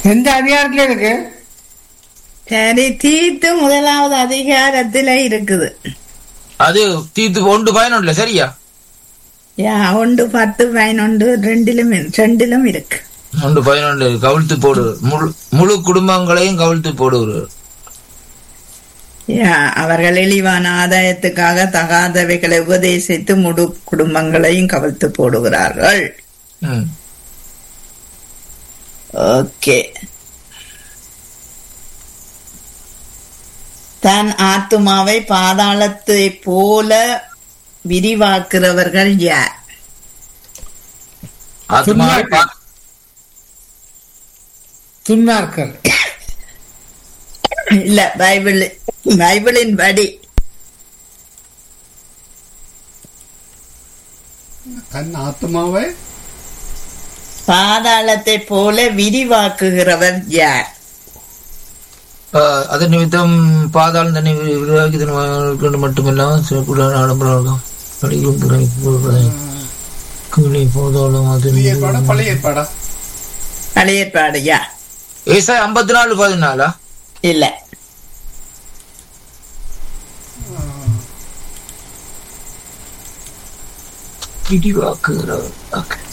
எந்த அதிகாரத்துல இருக்கு சரி தீர்த்து முதலாவது அதிகாரத்துல இருக்குது அது தீத்து ஒன்று பயனுள்ள சரியா யா ஒன்று பத்து பதினொன்று ரெண்டிலும் இரு- ரெண்டிலும் இருக்கு ஒன்று பதினொன்று கவிழ்த்து போடுவர் முழு முழு குடும்பங்களையும் கவிழ்த்து போடுவர் யா அவர்கள் இழிவான ஆதாயத்துக்காக தகாதவைகளை உபதேசித்து முழு குடும்பங்களையும் கவிழ்த்து போடுகிறார்கள் ம். ஓகே தன் ஆத்துமாவை பாதாளத்தை போல விரிவாக்குறவர்கள் யார் ஆத்மாவை பா- துன்மார்க்கர் இல்ல பைபிள் பைபிளின் படி தன் ஆத்மாவை பாதாளத்தை போல விரிவாக்குகிறவர் யார் ஆஹ், அதன் நிமித்தம் பாதாளம் தன்னை விரி- விரிவாக்கி தன் கொண்டு மட்டுமில்லாமல் சிறப்புடன் ஆடம்பரம் படிக்கும் துறை கீழே போதாலும் அது புதிய ஏற்பாடா பழைய ஏற்பாடா பழைய ஏற்பாடு யா ஏசாய் ஐம்பத்தி நாலு பதினாலா இல்ல விரிவாக்குகிறவர் Okay.